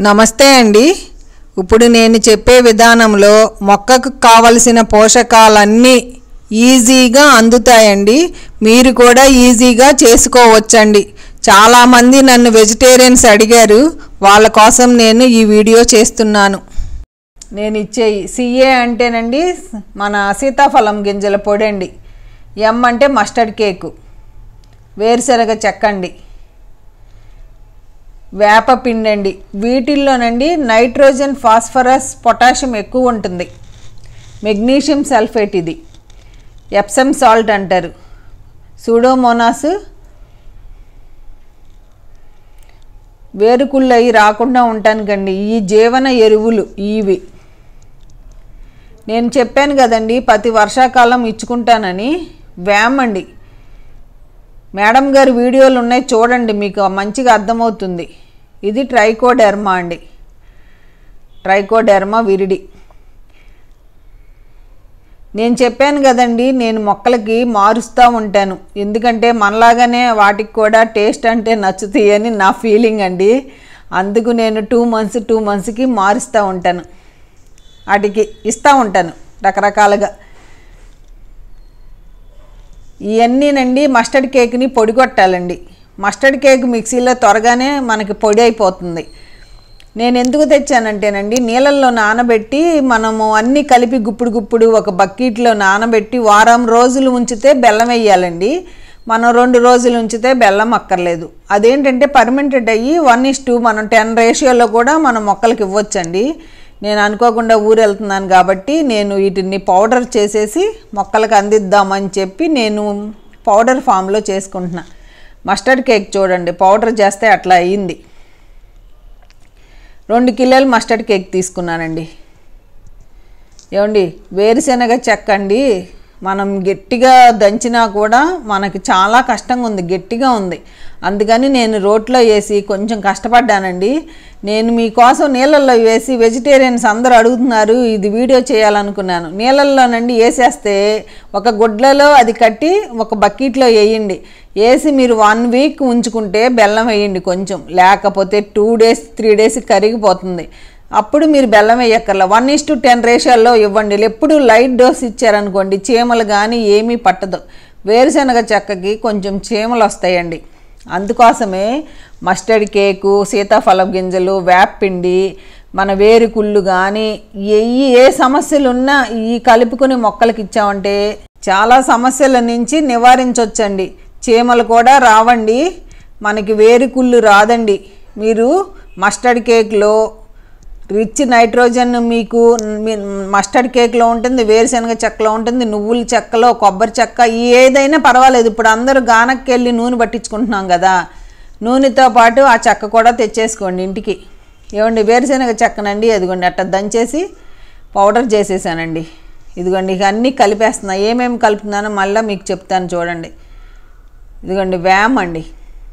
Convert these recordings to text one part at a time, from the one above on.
నమస్తే అండి ఇప్పుడు నేను చెప్పే విధానంలో మొక్కకు కావలసిన పోషకాలన్నీ ఈజీగా అందుతాయండి మీరు కూడా ఈజీగా చేసుకోవచ్చండి చాలామంది నన్ను వెజిటేరియన్స్ అడిగారు వాళ్ళ కోసం నేను ఈ వీడియో చేస్తున్నాను నేను ఇచ్చే సిఏ అంటేనండి మన సీతాఫలం గింజల పొడి అండి ఎం అంటే మస్టర్డ్ కేకు వేరుశనగ చెక్కండి వేప పిండి అండి వీటిల్లోనండి నైట్రోజన్ ఫాస్ఫరస్ పొటాషియం ఎక్కువ ఉంటుంది మెగ్నీషియం సల్ఫేట్ ఇది ఎప్సమ్ సాల్ట్ అంటారు సూడోమోనాస్ వేరుకుళ్ళు అవి రాకుండా ఉండటానికండి ఈ జీవన ఎరువులు ఇవి నేను చెప్పాను కదండి ప్రతి వర్షాకాలం ఇచ్చుకుంటానని వేమండి మేడం గారి వీడియోలు ఉన్నాయి చూడండి మీకు మంచిగా అర్థమవుతుంది ఇది ట్రైకోడెర్మా అండి ట్రైకోడెర్మా విరిడి నేను చెప్పాను కదండి నేను మొక్కలకి మారుస్తూ ఉంటాను ఎందుకంటే మనలాగానే వాటికి కూడా టేస్ట్ అంటే నచ్చుతాయని నా ఫీలింగ్ అండి అందుకు నేను టూ మంత్స్ టూ మంత్స్కి మారుస్తూ ఉంటాను వాటికి ఇస్తూ ఉంటాను రకరకాలుగా ఇవన్నీనండి మస్టర్డ్ కేక్ని పొడి కొట్టాలండి మస్టర్డ్ కేక్ మిక్సీలో త్వరగానే మనకి పొడి అయిపోతుంది నేను ఎందుకు తెచ్చానంటేనండి నీళ్ళల్లో నానబెట్టి మనము అన్నీ కలిపి గుప్పుడు గుప్పుడు ఒక బకెట్లో నానబెట్టి వారం రోజులు ఉంచితే బెల్లం వేయాలండి మనం రెండు రోజులు ఉంచితే బెల్లం అక్కర్లేదు అదేంటంటే పర్మెంటెడ్ అయ్యి వన్ ఇస్ టూ మనం టెన్ రేషియోలో కూడా మనం మొక్కలకి ఇవ్వచ్చండి నేను అనుకోకుండా ఊరు వెళ్తున్నాను కాబట్టి నేను వీటిని పౌడర్ చేసేసి మొక్కలకు అందిద్దామని చెప్పి నేను పౌడర్ ఫామ్లో చేసుకుంటున్నా మస్టర్డ్ కేక్ చూడండి పౌడర్ చేస్తే అట్లా అయ్యింది రెండు కిలోలు మస్టర్డ్ కేక్ తీసుకున్నానండి ఏమండి వేరుశనగ చెక్క అండి మనం గట్టిగా దంచినా కూడా మనకి చాలా కష్టంగా ఉంది గట్టిగా ఉంది అందుకని నేను రోట్లో వేసి కొంచెం కష్టపడ్డానండి నేను మీకోసం నీళ్ళల్లో వేసి వెజిటేరియన్స్ అందరూ అడుగుతున్నారు ఇది వీడియో చేయాలనుకున్నాను నీళ్ళల్లోనండి వేసేస్తే ఒక గుడ్లలో అది కట్టి ఒక బకెట్లో వేయండి వేసి మీరు వన్ వీక్ ఉంచుకుంటే బెల్లం వేయండి కొంచెం లేకపోతే టూ డేస్ త్రీ డేస్ కరిగిపోతుంది అప్పుడు మీరు బెల్లం వేయక్కర్లా వన్ ఇస్ టు టెన్ రేషియోల్లో ఇవ్వండి ఎప్పుడు లైట్ డోస్ ఇచ్చారనుకోండి చీమలు కానీ ఏమీ పట్టదు వేరుశనగ చెక్కకి కొంచెం చీమలు వస్తాయండి అందుకోసమే మస్టర్డ్ కేకు సీతాఫలం గింజలు వేప్పిండి మన వేరుకుళ్ళు కానీ ఏ ఏ సమస్యలు ఉన్నా ఈ కలుపుకుని మొక్కలకి ఇచ్చామంటే చాలా సమస్యల నుంచి నివారించవచ్చండి చీమలు కూడా రావండి మనకి వేరుకుళ్ళు రాదండి మీరు మస్టర్డ్ కేక్లో రిచ్ నైట్రోజన్ మీకు మీ- మస్టర్డ్ కేక్లో ఉంటుంది వేరుశనగ చెక్కలో ఉంటుంది నువ్వుల చెక్కలో కొబ్బరి చెక్క ఏదైనా పర్వాలేదు ఇప్పుడు అందరూ గానక్కి వెళ్ళి నూనె పట్టించుకుంటున్నాం కదా నూనెతో పాటు ఆ చెక్క కూడా తెచ్చేసుకోండి ఇంటికి ఏమండి వేరుశనగ చెక్కనండి అదిగోండి అట్ట దంచేసి పౌడర్ చేసేసానండి ఇదిగోండి ఇక అన్నీ కలిపేస్తున్నా ఏమేమి కలుపుతున్నానో మళ్ళీ మీకు చెప్తాను చూడండి ఇదిగోండి వ్యామ్ అండి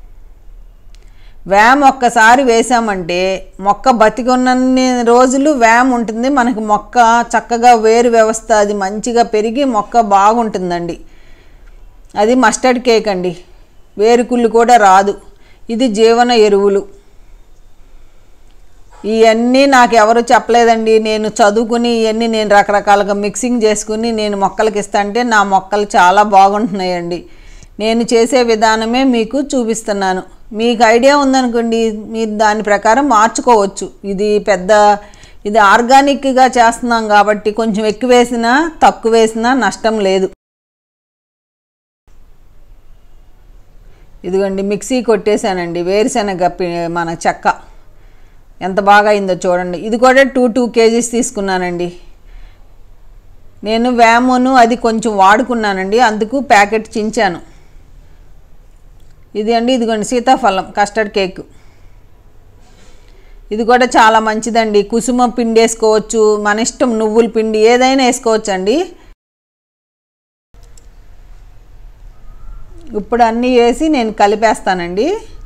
వ్యామ్ ఒక్కసారి వేసామంటే మొక్క బతికున్నన్ని రోజులు వ్యామ్ ఉంటుంది మనకి మొక్క చక్కగా వేరు వ్యవస్థ అది మంచిగా పెరిగి మొక్క బాగుంటుందండి అది మస్టర్డ్ కేక్ అండి వేరుకుళ్ళు కూడా రాదు ఇది జీవన ఎరువులు ఇవన్నీ నాకు ఎవరు చెప్పలేదండి నేను చదువుకుని ఇవన్నీ నేను రకరకాలుగా మిక్సింగ్ చేసుకుని నేను మొక్కలకి ఇస్తా అంటే నా మొక్కలు చాలా బాగుంటున్నాయండి నేను చేసే విధానమే మీకు చూపిస్తున్నాను మీకు ఐడియా ఉందనుకోండి మీరు దాని ప్రకారం మార్చుకోవచ్చు ఇది పెద్ద ఇది ఆర్గానిక్గా చేస్తున్నాం కాబట్టి కొంచెం ఎక్కువ వేసినా తక్కువ వేసినా నష్టం లేదు ఇదిగోండి మిక్సీ కొట్టేశానండి వేరుశనగ పి- మన చెక్క ఎంత బాగా అయిందో చూడండి ఇది కూడా టూ టూ కేజీస్ తీసుకున్నానండి నేను వేమోను అది కొంచెం వాడుకున్నానండి అందుకు ప్యాకెట్ చించాను ఇది అండి ఇదిగోండి సీతాఫలం కస్టర్డ్ కేక్ ఇది కూడా చాలా మంచిదండి కుసుమ పిండి వేసుకోవచ్చు మన ఇష్టం నువ్వుల పిండి ఏదైనా వేసుకోవచ్చు అండి ఇప్పుడు అన్నీ వేసి నేను కలిపేస్తానండి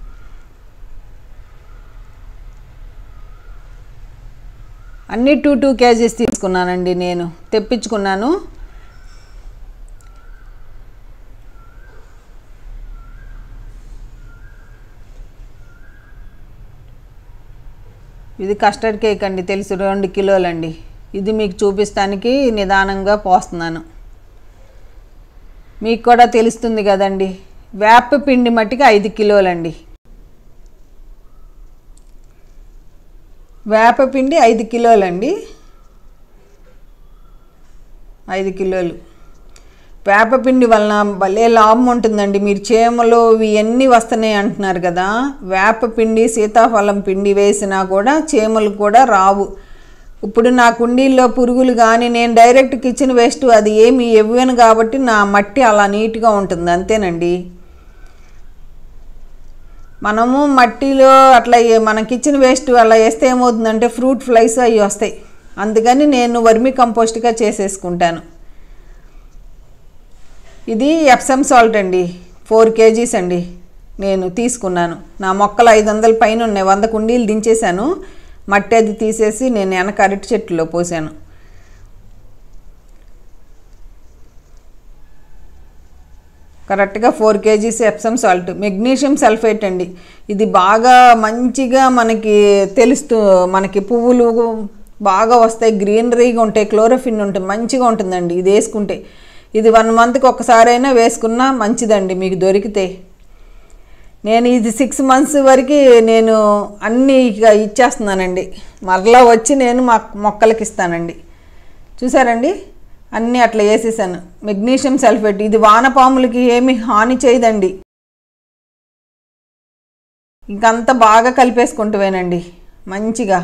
అన్నీ టూ టూ కేజీస్ తీసుకున్నానండి నేను తెప్పించుకున్నాను ఇది కస్టర్డ్ కేక్ అండి తెలుసు రెండు కిలోలండి ఇది మీకు చూపిస్తానికి నిదానంగా పోస్తున్నాను మీకు కూడా తెలుస్తుంది కదండి వేప పిండి మట్టికి ఐదు కిలోలండి వేప పిండి ఐదు కిలోలండి ఐదు కిలోలు వేపపిండి వలన భలే లాభం ఉంటుందండి మీరు చేమలు ఇవన్నీ వస్తున్నాయి అంటున్నారు కదా వేపపిండి సీతాఫలం పిండి వేసినా కూడా చేమలు కూడా రావు ఇప్పుడు నా కుండీల్లో పురుగులు కానీ నేను డైరెక్ట్ కిచెన్ వేస్ట్ అది ఏమి ఇవ్వను కాబట్టి నా మట్టి అలా నీట్గా ఉంటుంది అంతేనండి మనము మట్టిలో అట్లా ఏ- మన కిచెన్ వేస్ట్ అలా వేస్తే ఏమవుతుందంటే ఫ్రూట్ ఫ్లైస్ అవి వస్తాయి అందుకని నేను వర్మి కంపోస్ట్గా చేసేసుకుంటాను ఇది ఎప్సమ్ సాల్ట్ అండి ఫోర్ కేజీస్ అండి నేను తీసుకున్నాను నా మొక్కలు ఐదు వందల పైన ఉన్నాయి వంద కుండీలు దించేశాను మట్టి అది తీసేసి నేను వెనక అరటి చెట్టులో పోసాను కరెక్ట్గా four KGs Epsom salt magnesium sulphate అండి ఇది బాగా మంచిగా మనకి తెలుస్తూ మనకి పువ్వులు బాగా వస్తాయి గ్రీనరీగా ఉంటాయి క్లోరోఫిన్ ఉంటుంది మంచిగా ఉంటుందండి ఇది వేసుకుంటే ఇది వన్ మంత్కి ఒకసారైనా వేసుకున్నా మంచిదండి మీకు దొరికితే నేను ఇది సిక్స్ మంత్స్ వరకు నేను అన్నీ ఇక ఇచ్చేస్తున్నానండి మరలా వచ్చి నేను మా మొక్కలకి ఇస్తానండి చూసారండి అన్నీ అట్లా వేసేసాను మెగ్నీషియం సల్ఫేట్ ఇది వానపాములకి ఏమి హాని చేయదండి ఇంకంతా బాగా కలిపేసుకుంటువేనండి మంచిగా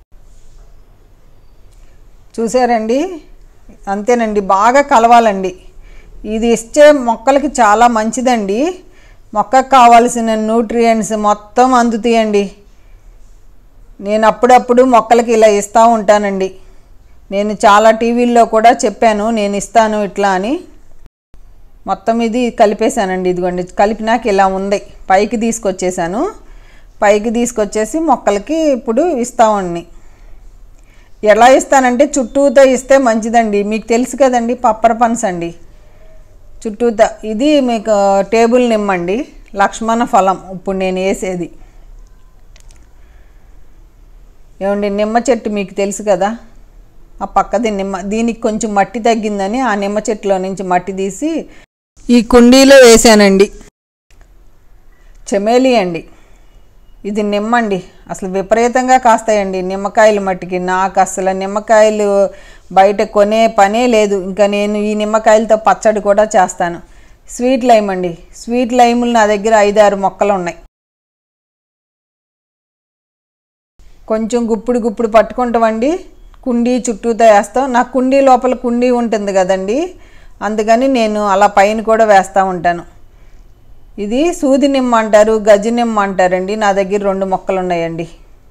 చూసారండి అంతేనండి బాగా కలవాలండి ఇది ఇచ్చే మొక్కలకి చాలా మంచిదండి మొక్కకు కావాల్సిన న్యూట్రియంట్స్ మొత్తం అందుతాయండి నేను అప్పుడప్పుడు మొక్కలకి ఇలా ఇస్తూ ఉంటానండి నేను చాలా టీవీల్లో కూడా చెప్పాను నేను ఇస్తాను ఇట్లా అని మొత్తం ఇది కలిపేశానండి ఇదిగోండి కలిపినాక ఇలా ఉంది పైకి తీసుకొచ్చేసాను పైకి తీసుకొచ్చేసి మొక్కలకి ఇప్పుడు ఇస్తామండి ఎలా ఇస్తానంటే చుట్టూతో ఇస్తే మంచిదండి మీకు తెలుసు కదండి పప్పర పనస అండి చుట్టూతా ఇది మీకు టేబుల్ నిమ్మండి లక్ష్మణ ఫలం ఇప్పుడు నేను వేసేది ఏమండి నిమ్మ చెట్టు మీకు తెలుసు కదా ఆ పక్కది నిమ్మ దీనికి కొంచెం మట్టి తగ్గిందని ఆ నిమ్మ చెట్టులో నుంచి మట్టి తీసి ఈ కుండీలో వేసానండి చెమేలి అండి ఇది నిమ్మండి అసలు విపరీతంగా కాస్తాయండి నిమ్మకాయలు మట్టికి నాకు అసలు నిమ్మకాయలు బయట కొనే పనే లేదు ఇంకా నేను ఈ నిమ్మకాయలతో పచ్చడి కూడా చేస్తాను స్వీట్ లైమ్ అండి స్వీట్ లైములు నా దగ్గర ఐదారు మొక్కలు ఉన్నాయి కొంచెం గుప్పుడు గుప్పుడు పట్టుకుంటామండి కుండీ చుట్టూతో వేస్తాం నా కుండీ లోపల కుండీ ఉంటుంది కదండి అందుకని నేను అలా పైన కూడా వేస్తూ ఉంటాను ఇది సూది నిమ్మ అంటారు గజ నిమ్మ అంటారండి నా దగ్గర రెండు మొక్కలు ఉన్నాయండి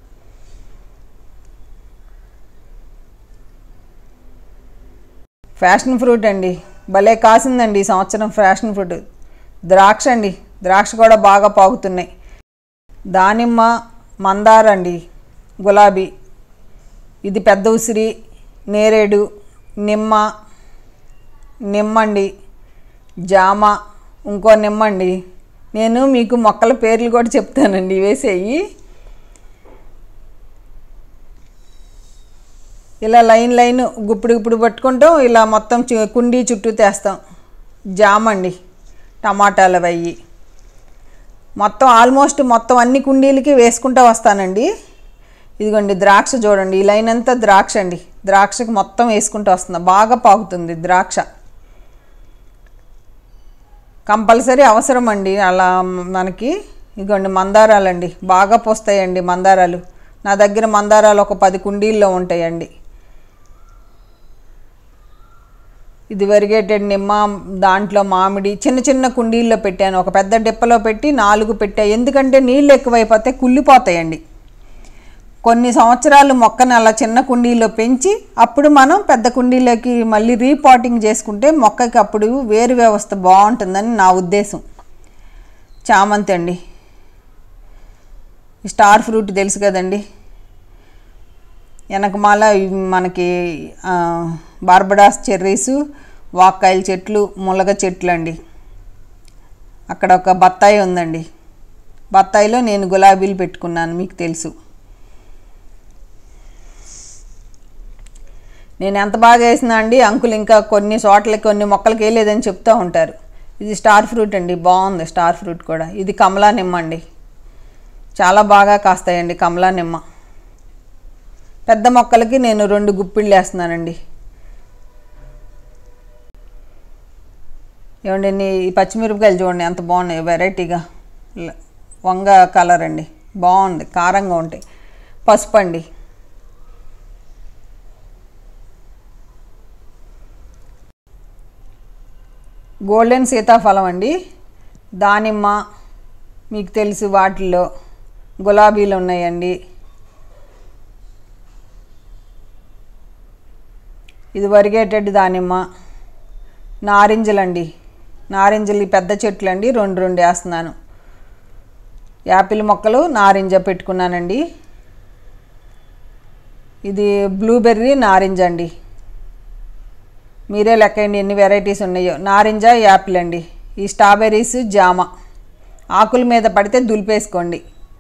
ఫ్యాషన్ ఫ్రూట్ అండి భలే కాసిందండి ఈ సంవత్సరం ఫ్యాషన్ ఫ్రూట్ ద్రాక్ష అండి ద్రాక్ష కూడా బాగా పాగుతున్నాయి దానిమ్మ మందార అండి గులాబీ ఇది పెద్ద ఉసిరి నేరేడు నిమ్మ నిమ్మండి జామ ఇంకో నిమ్మండి నేను మీకు మొక్కల పేర్లు కూడా చెప్తానండి వేసేయి ఇలా లైన్ లైన్ గుప్పుడు గుప్పుడు పట్టుకుంటాం ఇలా మొత్తం చు- కుండీ చుట్టూ తెస్తాం జామ అండి టమాటాలు అవి మొత్తం ఆల్మోస్ట్ మొత్తం అన్ని కుండీలకి వేసుకుంటూ వస్తానండి ఇదిగోండి ద్రాక్ష చూడండి ఈ లైన్ అంతా ద్రాక్ష అండి ద్రాక్షకి మొత్తం వేసుకుంటూ వస్తుంది బాగా పాకుతుంది ద్రాక్ష కంపల్సరీ అవసరం అండి అలా మనకి ఇదిగోండి మందారాలండి బాగా పోస్తాయండి మందారాలు నా దగ్గర మందారాలు ఒక పది కుండీల్లో ఉంటాయండి ఇది వెరిగేటెడ్ నిమ్మ దాంట్లో మామిడి చిన్న చిన్న కుండీల్లో పెట్టాను ఒక పెద్ద డిప్పలో పెట్టి నాలుగు పెట్టా ఎందుకంటే నీళ్ళు ఎక్కువైపోతే కుళ్ళిపోతాయండి కొన్ని సంవత్సరాలు మొక్కను అలా చిన్న కుండీలో పెంచి అప్పుడు మనం పెద్ద కుండీలోకి మళ్ళీ రీపాటింగ్ చేసుకుంటే మొక్కకి అప్పుడు వేరు వ్యవస్థ బాగుంటుందని నా ఉద్దేశం చామంతి అండి ఈ స్టార్ ఫ్రూట్ తెలుసు కదండి వెనకమాల ఇవి మనకి ఆ, బార్బడాస్ చెర్రీస్ వాక్కాయల చెట్లు ములగ చెట్లు అండి అక్కడ ఒక బత్తాయి ఉందండి బత్తాయిలో నేను గులాబీలు పెట్టుకున్నాను మీకు తెలుసు నేను ఎంత బాగా వేసినా అండి అంకుల్ ఇంకా కొన్ని చోట్లకి కొన్ని మొక్కలకి వేయలేదని చెప్తూ ఉంటారు ఇది స్టార్ ఫ్రూట్ అండి బాగుంది స్టార్ ఫ్రూట్ కూడా ఇది కమలా నిమ్మ అండి చాలా బాగా కాస్తాయండి కమలా నిమ్మ పెద్ద మొక్కలకి నేను రెండు గుప్పిళ్ళు వేస్తున్నానండి ఏమండి నీ ఈ పచ్చిమిరపకాయలు చూడండి ఎంత బాగున్నాయి వెరైటీగా ల- వంగ కలర్ అండి బాగుంది కారంగా ఉంటాయి పసుపు అండి గోల్డెన్ సీతాఫలం అండి దానిమ్మ మీకు తెలుసు వాటిల్లో గులాబీలు ఉన్నాయండి ఇది వరిగేటెడ్ దానిమ్మ నారింజలండి నారింజలు ఈ పెద్ద చెట్లు అండి రెండు రెండు వేస్తున్నాను యాపిల్ మొక్కలు నారింజ పెట్టుకున్నానండి ఇది బ్లూబెర్రీ నారింజ అండి మీరే లెక్కండి ఎన్ని వెరైటీస్ ఉన్నాయో నారింజ యాపిల్ అండి ఈ స్ట్రాబెర్రీస్ జామ ఆకుల మీద పడితే దులిపేసుకోండి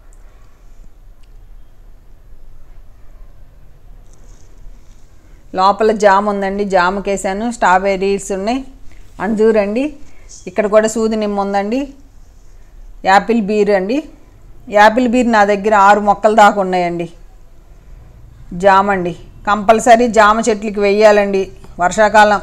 లోపల జామ ఉందండి జామకి వేసాను స్ట్రాబెర్రీస్ ఉన్నాయి అంజూర్ అండి ఇక్కడ కూడా సూది నిమ్మ ఉందండి యాపిల్ బీర్ అండి యాపిల్ బీర్ నా దగ్గర ఆరు మొక్కలు దాకా ఉన్నాయండి జామ అండి కంపల్సరీ జామ చెట్లకి వెయ్యాలండి వర్షాకాలం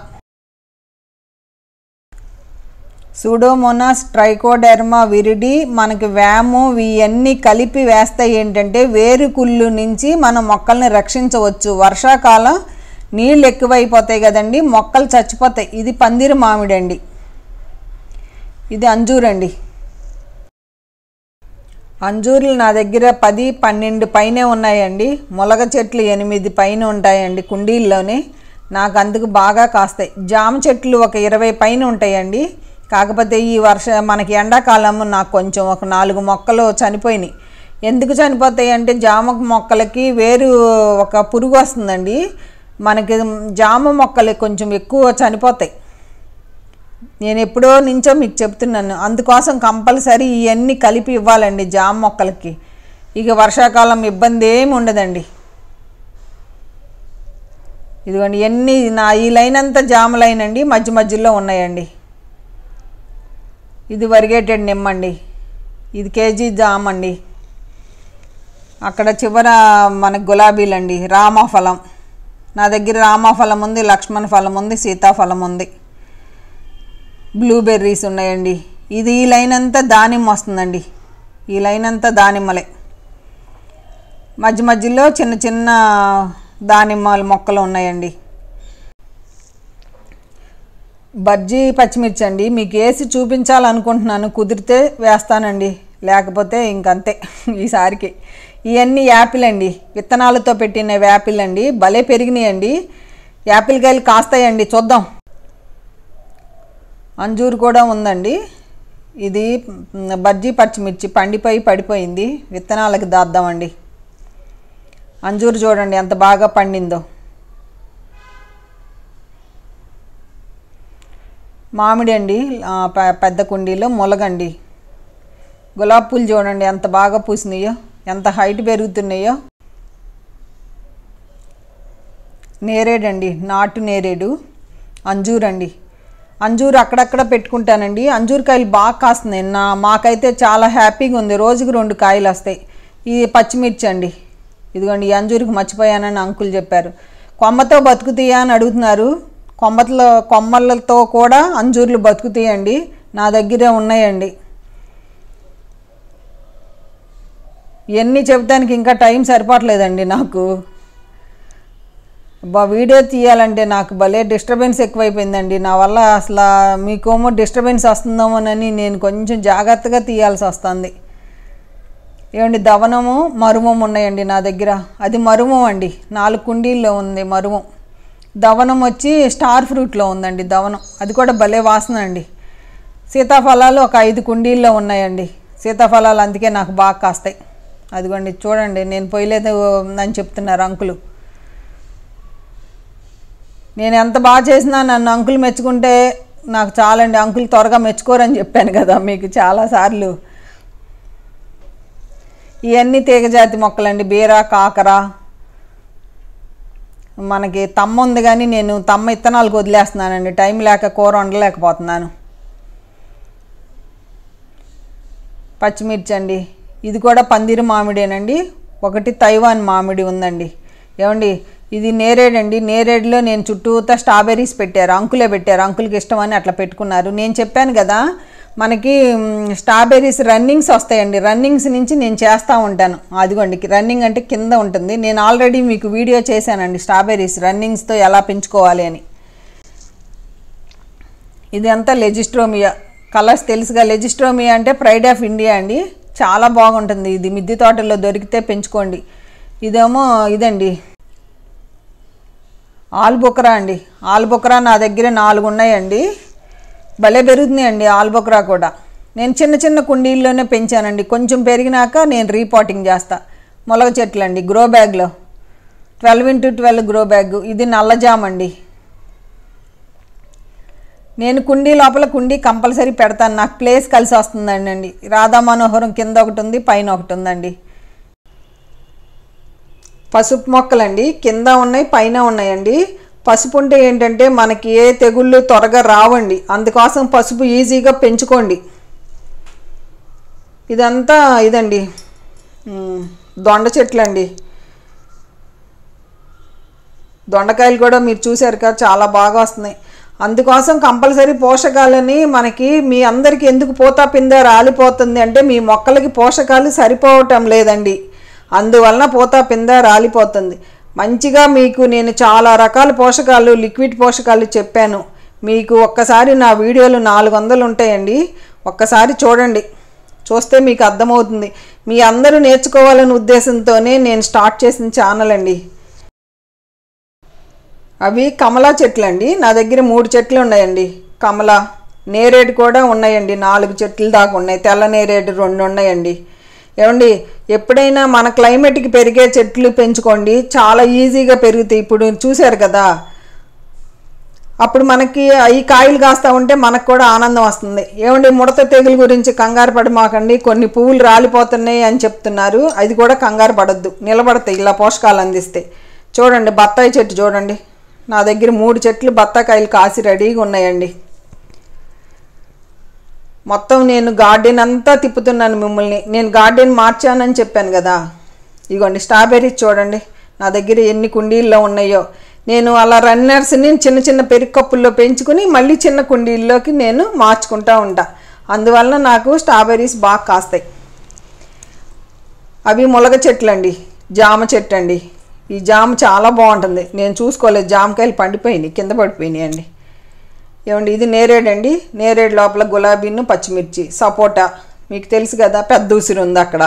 సూడోమోనాస్ ట్రైకోడెర్మా విరిడి మనకి వ్యాము ఇవన్నీ కలిపి వేస్తే ఏంటంటే వేరు కుళ్ళు నుంచి మన మొక్కల్ని రక్షించవచ్చు వర్షాకాలం నీళ్ళు ఎక్కువైపోతాయి కదండి మొక్కలు చచ్చిపోతాయి ఇది పందిరి మామిడి అండి ఇది అంజూరండి అంజూర్లు నా దగ్గర పది పన్నెండు పైనే ఉన్నాయండి మొలగ చెట్లు ఎనిమిది పైన ఉంటాయండి కుండీల్లోనే నాకు అందుకు బాగా కాస్తాయి జామ చెట్లు ఒక ఇరవై పైన ఉంటాయండి కాకపోతే ఈ వర్ష మనకి ఎండాకాలం నాకు కొంచెం ఒక నాలుగు మొక్కలు చనిపోయినాయి ఎందుకు చనిపోతాయి అంటే జామ మొక్కలకి వేరు ఒక పురుగు వస్తుందండి మనకి జామ మొక్కలు కొంచెం ఎక్కువ చనిపోతాయి నేను ఎప్పుడో నుంచో మీకు చెప్తున్నాను అందుకోసం కంపల్సరీ ఇవన్నీ కలిపి ఇవ్వాలండి జామ మొక్కలకి ఇక వర్షాకాలం ఇబ్బంది ఏమి ఉండదండి ఇదిగోండి ఎన్ని నా ఈ లైన్ అంతా జామ లైన్ అండి మధ్య మధ్యలో ఉన్నాయండి ఇది వరిగేటెడ్ నిమ్మండి ఇది కేజీ జామ అండి అక్కడ చివర మన గులాబీలండి రామఫలం నా దగ్గర రామఫలం ఉంది లక్ష్మణ ఫలం ఉంది సీతాఫలం ఉంది బ్లూబెర్రీస్ ఉన్నాయండి ఇది ఈ లైన్ అంతా దానిమ్మ వస్తుందండి ఈ లైన్ అంతా దానిమ్మలే మధ్య మధ్యలో చిన్న చిన్న దానిమ్మల మొక్కలు ఉన్నాయండి బజ్జీ పచ్చిమిర్చి అండి మీకు వేసి చూపించాలనుకుంటున్నాను కుదిరితే వేస్తానండి లేకపోతే ఇంకంతే ఈసారికి ఇవన్నీ యాపిల్ అండి విత్తనాలతో పెట్టిన యాపిల్ అండి భలే పెరిగినాయండి యాపిల్ కాయలు కాస్తాయండి చూద్దాం అంజూరు కూడా ఉందండి ఇది మ్, బజ్జీ పచ్చిమిర్చి పండిపోయి పడిపోయింది విత్తనాలకి దాద్దామండి అంజూరు చూడండి ఎంత బాగా పండిందో మామిడి అండి ఆ, పె- పెద్ద కుండీలో ములగండి గులాబీ పూలు చూడండి ఎంత బాగా పూసినాయో ఎంత హైట్ పెరుగుతున్నాయో నేరేడండి నాటు నేరేడు అంజూరండి అంజూరు అక్కడక్కడ పెట్టుకుంటానండి అంజూరు కాయలు బాగా కాస్తున్నాయి నా మాకైతే చాలా హ్యాపీగా ఉంది రోజుకి రెండు కాయలు వస్తాయి ఇది పచ్చిమిర్చి అండి ఇదిగోండి ఈ అంజూరుకి మర్చిపోయానని అంకుల్ చెప్పారు కొమ్మతో బతుకుతాయా అని అడుగుతున్నారు కొమ్మతో కొమ్మలతో కూడా అంజూర్లు బతుకుతాయండి నా దగ్గరే ఉన్నాయండి ఇవన్నీ చెబుతానికి ఇంకా టైం సరిపోవట్లేదండి నాకు బా వీడియో తీయాలంటే నాకు భలే డిస్టర్బెన్స్ ఎక్కువైపోయిందండి నా వల్ల అసలు మీకేమో డిస్టర్బెన్స్ వస్తుందేమోనని నేను కొంచెం జాగ్రత్తగా తీయాల్సి వస్తుంది ఏమండి దవనము మరుమం ఉన్నాయండి నా దగ్గర అది మరుమం అండి నాలుగు కుండీల్లో ఉంది మరుమం దవనం వచ్చి స్టార్ ఫ్రూట్లో ఉందండి దవనం అది కూడా భలే వాసన అండి సీతాఫలాలు ఒక ఐదు కుండీల్లో ఉన్నాయండి సీతాఫలాలు అందుకే నాకు బాగా కాస్తాయి అదిగోండి చూడండి నేను పోయలేదు అని చెప్తున్నారు అంకులు నేను ఎంత బాగా చేసినా నన్ను అంకుల్ మెచ్చుకుంటే నాకు చాలండి అంకుల్ త్వరగా మెచ్చుకోరని చెప్పాను కదా మీకు చాలాసార్లు ఇవన్నీ తీగజాతి మొక్కలండి బీర కాకర మనకి తమ్మ ఉంది కానీ నేను తమ్మ ఇత్తనాలకు వదిలేస్తున్నానండి టైం లేక కూర వండలేకపోతున్నాను పచ్చిమిర్చి అండి ఇది కూడా పందిరి మామిడేనండి ఒకటి తైవాన్ మామిడి ఉందండి ఏమండి ఇది నేరేడండి నేరేడులో నేను చుట్టూతా స్ట్రాబెర్రీస్ పెట్టారు అంకులే పెట్టారు అంకులకి ఇష్టమని అట్లా పెట్టుకున్నారు నేను చెప్పాను కదా మనకి మ్, స్ట్రాబెర్రీస్ రన్నింగ్స్ వస్తాయండి రన్నింగ్స్ నుంచి నేను చేస్తూ ఉంటాను అదిగోండి రన్నింగ్ అంటే కింద ఉంటుంది నేను ఆల్రెడీ మీకు వీడియో చేశానండి స్ట్రాబెర్రీస్ రన్నింగ్స్తో ఎలా పెంచుకోవాలి అని ఇదంతా లెజిస్ట్రోమియా కలర్స్ తెలుసుగా లెజిస్ట్రోమియా అంటే ప్రైడ్ ఆఫ్ ఇండియా అండి చాలా బాగుంటుంది ఇది మిద్దె తోటల్లో దొరికితే పెంచుకోండి ఇదేమో ఇదండి ఆల్బొకరా అండి ఆల్బొకరా నా దగ్గర నాలుగు ఉన్నాయండి భలే పెరుగుతున్నాయండి ఆల్బొకరా కూడా నేను చిన్న చిన్న కుండీల్లోనే పెంచానండి కొంచెం పెరిగినాక నేను రీపాటింగ్ చేస్తా మొలగ చెట్లు అండి గ్రో బ్యాగ్లో twelve into twelve grow bag ఇది నల్లజామ్ అండి నేను కుండీ లోపల కుండీ కంపల్సరీ పెడతాను నాకు ప్లేస్ కలిసి వస్తుందండి అండి రాధా మనోహరం కింద ఒకటి ఉంది పైన ఒకటి ఉందండి పసుపు మొక్కలండి కింద ఉన్నాయి పైన ఉన్నాయండి పసుపు ఉంటే ఏంటంటే మనకి ఏ తెగుళ్ళు త్వరగా రావండి అందుకోసం పసుపు ఈజీగా పెంచుకోండి ఇదంతా ఇదండి ఉమ్, దొండ చెట్లు అండి దొండకాయలు కూడా మీరు చూశారు కదా చాలా బాగా వస్తున్నాయి అందుకోసం కంపల్సరీ పోషకాలని మనకి మీ అందరికీ ఎందుకు పోతా పింద రాలిపోతుంది అంటే మీ మొక్కలకి పోషకాలు సరిపోవటం లేదండి అందువలన పోతా పింద రాలిపోతుంది మంచిగా మీకు నేను చాలా రకాల పోషకాలు లిక్విడ్ పోషకాలు చెప్పాను మీకు ఒక్కసారి నా వీడియోలు నాలుగు వందలు ఉంటాయండి ఒక్కసారి చూడండి చూస్తే మీకు అర్థమవుతుంది మీ అందరూ నేర్చుకోవాలనే ఉద్దేశంతోనే నేను స్టార్ట్ చేసిన ఛానల్ అండి అవి కమలా చెట్లు అండి నా దగ్గర మూడు చెట్లు ఉన్నాయండి కమల నేరేడు కూడా ఉన్నాయండి నాలుగు చెట్లు దాకా ఉన్నాయి తెల్ల నేరేడు రెండు ఉన్నాయండి ఏమండి ఎప్పుడైనా మన క్లైమేట్కి పెరిగే చెట్లు పెంచుకోండి చాలా ఈజీగా పెరుగుతాయి ఇప్పుడు చూశారు కదా అప్పుడు మనకి ఈ కాయలు కాస్తా ఉంటే మనకు కూడా ఆనందం వస్తుంది ఏమండి ముడత తెగులు గురించి కంగారు పడి మాకండి కొన్ని పువ్వులు రాలిపోతున్నాయి అని చెప్తున్నారు అది కూడా కంగారు పడద్దు నిలబడతాయి ఇలా పోషకాలు అందిస్తే చూడండి బత్తాయి చెట్టు చూడండి నా దగ్గర మూడు చెట్లు బత్తాకాయలు కాసి రెడీగా ఉన్నాయండి మొత్తం నేను గార్డెన్ అంతా తిప్పుతున్నాను మిమ్మల్ని నేను గార్డెన్ మార్చానని చెప్పాను కదా ఇగోండి స్ట్రాబెర్రీస్ చూడండి నా దగ్గర ఎన్ని కుండీల్లో ఉన్నాయో నేను అలా రన్నర్స్ని చిన్న చిన్న పెరుగు కప్పుల్లో పెంచుకుని మళ్ళీ చిన్న కుండీల్లోకి నేను మార్చుకుంటా ఉంటా అందువలన నాకు స్ట్రాబెర్రీస్ బాగా కాస్తాయి అవి ములగ చెట్లు అండి జామ చెట్టు అండి ఈ జామ చాలా బాగుంటుంది నేను చూసుకోలేదు జామకాయలు పండిపోయినాయి కింద పడిపోయినాయి అండి ఏమండి ఇది నేరేడండి నేరేడు లోపల గులాబీను పచ్చిమిర్చి సపోటా మీకు తెలుసు కదా పెద్ద ఉసిరి ఉంది అక్కడ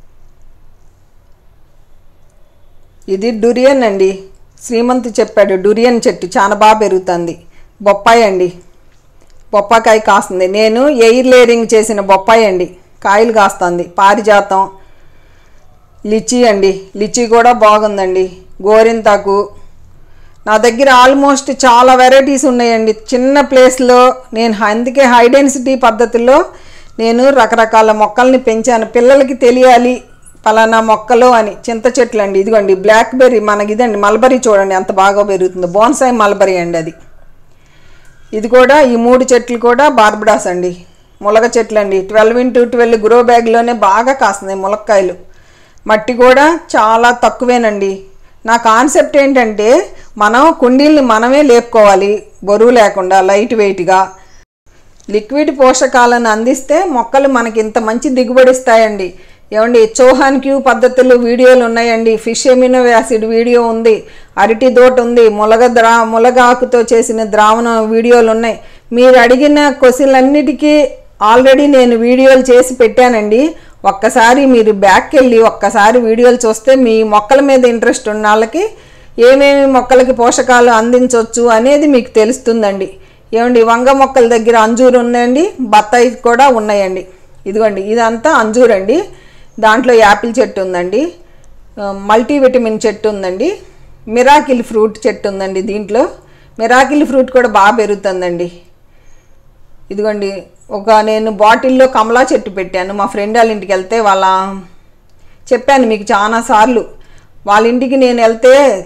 ఇది డురియన్ అండి శ్రీమంత్ చెప్పాడు డురియన్ చెట్టు చాలా బాగా పెరుగుతుంది బొప్పాయి అండి బొప్పాకాయ కాస్తుంది నేను ఎయిర్ లేరింగ్ చేసిన బొప్పాయి అండి కాయలు కాస్తుంది పారిజాతం లిచీ అండి లిచీ కూడా బాగుందండి గోరింతాకు నా దగ్గర ఆల్మోస్ట్ చాలా వెరైటీస్ ఉన్నాయండి చిన్న ప్లేస్లో నేను అందుకే హై డెన్సిటీ పద్ధతిలో నేను రకరకాల మొక్కల్ని పెంచాను పిల్లలకి తెలియాలి పలానా మొక్కలు అని చింత చెట్లు అండి ఇదిగోండి బ్లాక్ బెర్రీ మనకి ఇదండి మల్బరీ చూడండి ఎంత బాగా పెరుగుతుందో బోన్సాయి మల్బరీ అండి అది ఇది కూడా ఈ మూడు చెట్లు కూడా బార్బడాస్ అండి ములగ చెట్లు అండి ట్వెల్వ్ ఇంటూ ట్వెల్వ్ గ్రో బ్యాగ్లోనే బాగా కాస్తున్నాయి ములక్కాయలు మట్టి కూడా చాలా తక్కువేనండి నా కాన్సెప్ట్ ఏంటంటే మనం కుండీల్ని మనమే లేపుకోవాలి బరువు లేకుండా లైట్ వెయిట్గా లిక్విడ్ పోషకాలను అందిస్తే మొక్కలు మనకి ఇంత మంచి దిగుబడి ఇస్తాయండి ఏమండి చౌహాన్ క్యూ పద్ధతులు వీడియోలు ఉన్నాయండి ఫిష్ ఎమినో యాసిడ్ వీడియో ఉంది అరటి దోట ఉంది ములగ ద్రా ములగ ఆకుతో చేసిన ద్రావణం వీడియోలు ఉన్నాయి మీరు అడిగిన క్వశ్చన్లన్నిటికీ ఆల్రెడీ నేను వీడియోలు చేసి పెట్టానండి ఒక్కసారి మీరు బ్యాక్కి వెళ్ళి ఒక్కసారి వీడియోలు చూస్తే మీ మొక్కల మీద ఇంట్రెస్ట్ ఉన్న వాళ్ళకి ఏమేమి మొక్కలకి పోషకాలు అందించవచ్చు అనేది మీకు తెలుస్తుందండి ఏమండి వంగ మొక్కల దగ్గర అంజూరు ఉందండి బత్తాయి కూడా ఉన్నాయండి ఇదిగోండి ఇదంతా అంజూర్ అండి దాంట్లో యాపిల్ చెట్టు ఉందండి ఆ, మల్టీవిటమిన్ చెట్టు ఉందండి మిరాకిల్ ఫ్రూట్ చెట్టు ఉందండి దీంట్లో మిరాకిల్ ఫ్రూట్ కూడా బాగా పెరుగుతుందండి ఇదిగోండి ఒక నేను బాటిల్లో కమలా చెట్టు పెట్టాను మా ఫ్రెండ్ వాళ్ళ ఇంటికి వెళ్తే వాళ్ళ చెప్పాను మీకు చాలా సార్లు వాళ్ళ ఇంటికి నేను వెళ్తే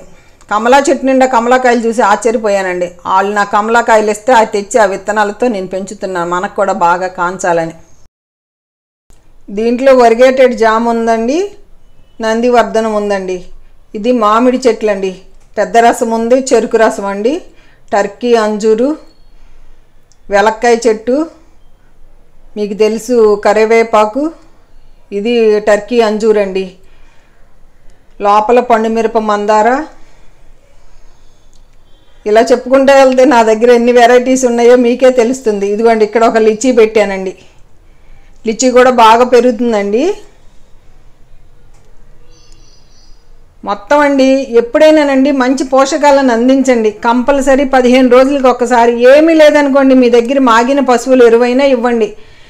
కమలా చెట్టు నిండా కమలాకాయలు చూసి ఆశ్చర్యపోయానండి వాళ్ళు నా కమలాకాయలు ఇస్తే అది తెచ్చి ఆ విత్తనాలతో నేను పెంచుతున్నాను మనకు కూడా బాగా కాంచాలని దీంట్లో వరిగేటెడ్ జామ్ ఉందండి నందివర్ధనం ఉందండి ఇది మామిడి చెట్లు అండి పెద్ద రసం ఉంది చెరుకు రసం అండి టర్కీ అంజూరు వెలక్కాయ చెట్టు మీకు తెలుసు కరివేపాకు ఇది టర్కీ అంజూర్ అండి లోపల పండు మిరప మందార ఇలా చెప్పుకుంటూ వెళ్తే నా దగ్గర ఎన్ని వెరైటీస్ ఉన్నాయో మీకే తెలుస్తుంది ఇదిగోండి ఇక్కడ ఒక లిచీ పెట్టానండి లిచీ కూడా బాగా పెరుగుతుందండి మొత్తం అండి ఎప్పుడైనానండి మంచి పోషకాలను అందించండి కంపల్సరీ పదిహేను రోజులకి ఒకసారి ఏమీ లేదనుకోండి మీ దగ్గర మాగిన పశువులు ఎరువైనా ఇవ్వండి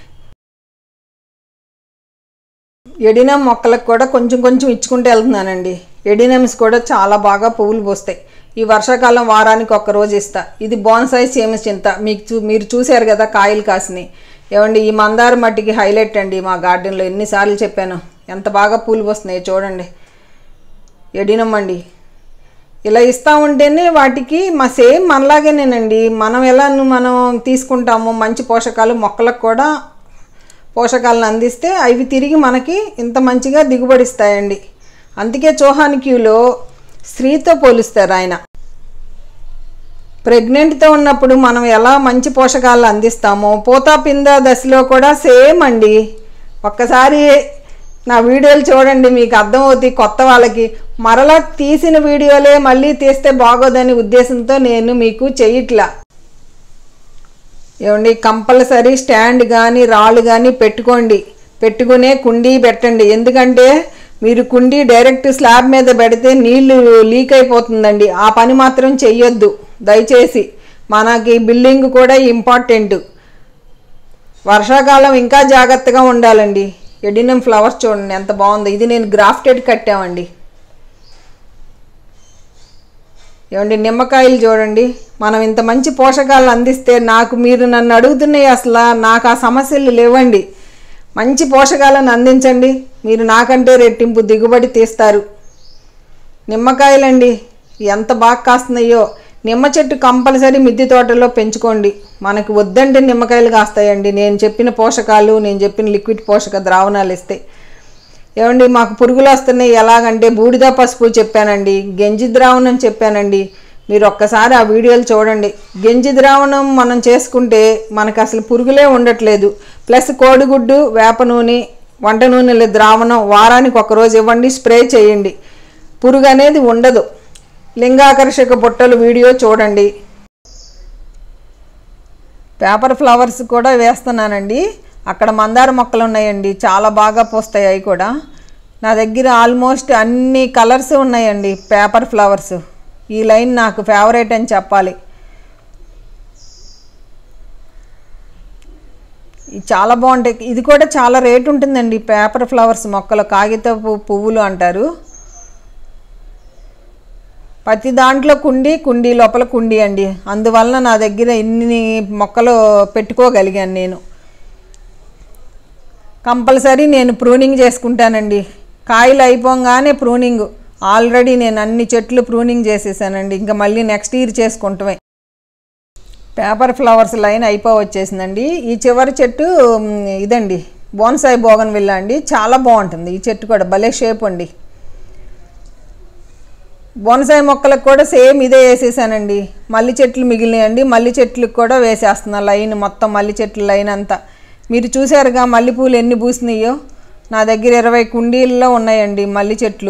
ఎడినం మొక్కలకు కూడా కొంచెం కొంచెం ఇచ్చుకుంటూ వెళ్తున్నానండి ఎడినమ్స్ కూడా చాలా బాగా పువ్వులు పోస్తాయి ఈ వర్షాకాలం వారానికి ఒక్క రోజు ఇస్తా ఇది బోన్సాయి సీమ చింత మీకు చూ మీరు చూశారు కదా కాయలు కాసినాయి ఏమండి ఈ మందార మట్టికి హైలైట్ అండి మా గార్డెన్లో ఎన్నిసార్లు చెప్పాను ఎంత బాగా పూలు పోస్తున్నాయి చూడండి ఎడినం అండి ఇలా ఇస్తూ ఉంటేనే వాటికి మా సేమ్ మనలాగేనేనండి మనం ఎలా మనం తీసుకుంటామో మంచి పోషకాలు మొక్కలకు కూడా పోషకాలను అందిస్తే అవి తిరిగి మనకి ఇంత మంచిగా దిగుబడిస్తాయండి అందుకే చౌహాన్ క్యూలో స్త్రీతో పోలుస్తారు ఆయన ప్రెగ్నెంట్తో ఉన్నప్పుడు మనం ఎలా మంచి పోషకాలు అందిస్తామో పోతా పింద దశలో కూడా సేమ్ అండి ఒక్కసారి నా వీడియోలు చూడండి మీకు అర్థమవుతాయి కొత్త వాళ్ళకి మరలా తీసిన వీడియోలే మళ్ళీ తీస్తే బాగోదని ఉద్దేశంతో నేను మీకు చెయ్యట్లా ఏమండి కంపల్సరీ స్టాండ్ కానీ రాళ్ళు కానీ పెట్టుకోండి పెట్టుకునే కుండీ పెట్టండి ఎందుకంటే మీరు కుండీ డైరెక్ట్ స్లాబ్ మీద పెడితే నీళ్లు లీక్ అయిపోతుందండి ఆ పని మాత్రం చెయ్యొద్దు దయచేసి మనకి బిల్డింగ్ కూడా ఇంపార్టెంట్ వర్షాకాలం ఇంకా జాగ్రత్తగా ఉండాలండి ఎడినం ఫ్లవర్స్ చూడండి ఎంత బాగుందో ఇది నేను గ్రాఫ్టెడ్ కట్టామండి ఏమండి నిమ్మకాయలు చూడండి మనం ఇంత మంచి పోషకాలు అందిస్తే నాకు మీరు నన్ను అడుగుతున్నాయి అసలు నాకు ఆ సమస్యలు లేవండి మంచి పోషకాలను అందించండి మీరు నాకంటే రెట్టింపు దిగుబడి తీస్తారు నిమ్మకాయలండి ఎంత బాగా కాస్తున్నాయో నిమ్మ చెట్టు కంపల్సరీ మిద్దె తోటలో పెంచుకోండి మనకు వద్దంటే నిమ్మకాయలు కాస్తాయండి నేను చెప్పిన పోషకాలు నేను చెప్పిన లిక్విడ్ పోషక ద్రావణాలు ఇస్తే ఏమండి మాకు పురుగులు వస్తున్నాయి ఎలాగంటే బూడిద పసుపు చెప్పానండి గంజి ద్రావణం చెప్పానండి మీరు ఒక్కసారి ఆ వీడియోలు చూడండి గంజి ద్రావణం మనం చేసుకుంటే మనకు అసలు పురుగులే ఉండట్లేదు ప్లస్ కోడిగుడ్డు వేప నూనె వంట నూనెల ద్రావణం వారానికి ఒకరోజు ఇవ్వండి స్ప్రే చేయండి పురుగు అనేది ఉండదు లింగాకర్షక బుట్టలు వీడియో చూడండి పేపర్ ఫ్లవర్స్ కూడా వేస్తున్నానండి అక్కడ మందార మొక్కలు ఉన్నాయండి చాలా బాగా పూస్తాయి అవి కూడా నా దగ్గర ఆల్మోస్ట్ అన్ని కలర్స్ ఉన్నాయండి పేపర్ ఫ్లవర్స్ ఈ లైన్ నాకు ఫేవరెట్ అని చెప్పాలి ఇది చాలా బాగుంటాయి ఇది కూడా చాలా రేట్ ఉంటుందండి పేపర్ ఫ్లవర్స్ మొక్కలు కాగితపు పువ్వులు అంటారు ప్రతి దాంట్లో కుండి కుండీ లోపల కుండి అండి అందువలన నా దగ్గర ఇన్ని మొక్కలు పెట్టుకోగలిగాను నేను కంపల్సరీ నేను ప్రూనింగ్ చేసుకుంటానండి కాయలు అయిపోగానే ప్రూనింగ్ ఆల్రెడీ నేను అన్ని చెట్లు ప్రూనింగ్ చేసేసానండి ఇంకా మళ్ళీ నెక్స్ట్ ఇయర్ చేసుకుంటామే పేపర్ ఫ్లవర్స్ లైన్ అయిపో వచ్చేసిందండి ఈ చివరి చెట్టు మ్, ఇదండి బోన్సాయి బోగన్ విల్ల అండి చాలా బాగుంటుంది ఈ చెట్టు కూడా భలే షేప్ అండి బోనసాయి మొక్కలకు కూడా సేమ్ ఇదే వేసేసానండి మల్లి చెట్లు మిగిలినాయండి మల్లి చెట్లకు కూడా వేసేస్తున్నా లైన్ మొత్తం మల్లి చెట్ల లైన్ అంతా మీరు చూసారుగా మల్లెపూలు ఎన్ని పూసినాయో నా దగ్గర ఇరవై కుండీల్లో ఉన్నాయండి మల్లి చెట్లు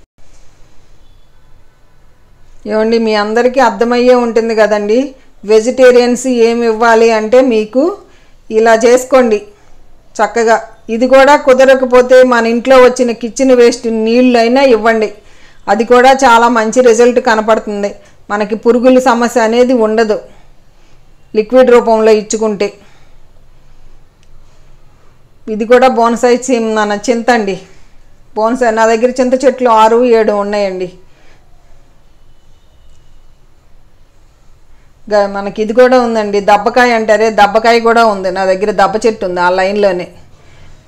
ఏమండి మీ అందరికీ అర్థమయ్యే ఉంటుంది కదండి వెజిటేరియన్స్ ఏమి ఇవ్వాలి అంటే మీకు ఇలా చేసుకోండి చక్కగా ఇది కూడా కుదరకపోతే మన ఇంట్లో వచ్చిన కిచెన్ వేస్ట్ నీళ్ళు అయినా ఇవ్వండి అది కూడా చాలా మంచి రిజల్ట్ కనపడుతుంది మనకి పురుగుల సమస్య అనేది ఉండదు లిక్విడ్ రూపంలో ఇచ్చుకుంటే ఇది కూడా బోనసాయి చి- మన చింత అండి బోనసాయి నా దగ్గర చింత చెట్లు ఆరు ఏడు ఉన్నాయండి గా- మనకి ఇది కూడా ఉందండి దబ్బకాయ అంటారే దబ్బకాయ కూడా ఉంది నా దగ్గర దబ్బ చెట్టు ఉంది ఆ లైన్లోనే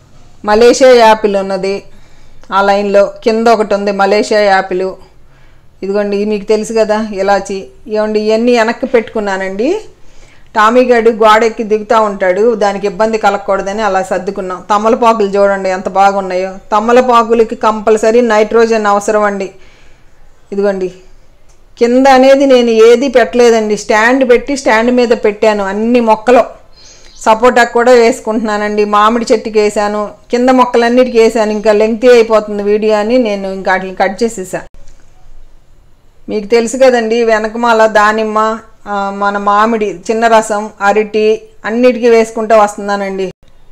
మలేషియా యాపిల్ ఉన్నది ఆ లైన్లో కింద ఒకటి ఉంది మలేషియా యాపిల్ ఇదిగోండి మీకు తెలుసు కదా ఇలాచి ఇవ్వండి ఇవన్నీ వెనక్కి పెట్టుకున్నానండి టామీ గడు గోడెక్కి దిగుతూ ఉంటాడు దానికి ఇబ్బంది కలగకూడదని అలా సర్దుకున్నాం తమలపాకులు చూడండి ఎంత బాగున్నాయో తమలపాకులకి కంపల్సరీ నైట్రోజన్ అవసరం అండి ఇదిగోండి కింద అనేది నేను ఏది పెట్టలేదండి స్టాండ్ పెట్టి స్టాండ్ మీద పెట్టాను అన్ని మొక్కలు సపోటా కూడా వేసుకుంటున్నానండి మామిడి చెట్టుకి వేసాను కింద మొక్కలన్నిటికీ వేసాను ఇంకా లెంగ్తీ అయిపోతుంది వీడియో అని నేను ఇంకా వాటిని కట్ చేసేసా మీకు తెలుసు కదండి వెనకమాల దానిమ్మ ఆ, మన మామిడి చిన్న రసం అరటి అన్నిటికీ వేసుకుంటూ వస్తున్నానండి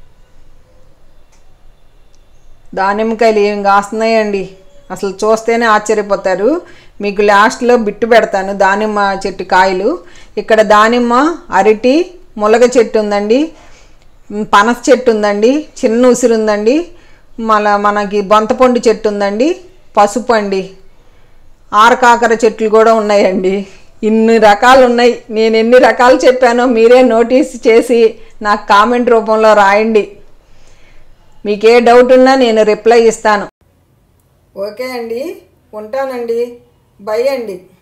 దానిమ్మకాయలు ఏం కాస్తున్నాయండి అసలు చూస్తేనే ఆశ్చర్యపోతారు మీకు లాస్ట్లో బిట్టు పెడతాను దానిమ్మ చెట్టు కాయలు ఇక్కడ దానిమ్మ అరటి ములగ చెట్టు ఉందండి మ్, పనస చెట్టు ఉందండి చిన్న ఉసిరు ఉందండి మళ్ళా మనకి బొంతపండు చెట్టు ఉందండి పసుపు అండి ఆరకాకర చెట్లు కూడా ఉన్నాయండి ఇన్ని రకాలు ఉన్నాయి నేను ఎన్ని రకాలు చెప్పానో మీరే నోటీస్ చేసి నాకు కామెంట్ రూపంలో రాయండి మీకు ఏ డౌట్ ఉన్నా నేను రిప్లై ఇస్తాను ఓకే అండి ఉంటానండి బై అండి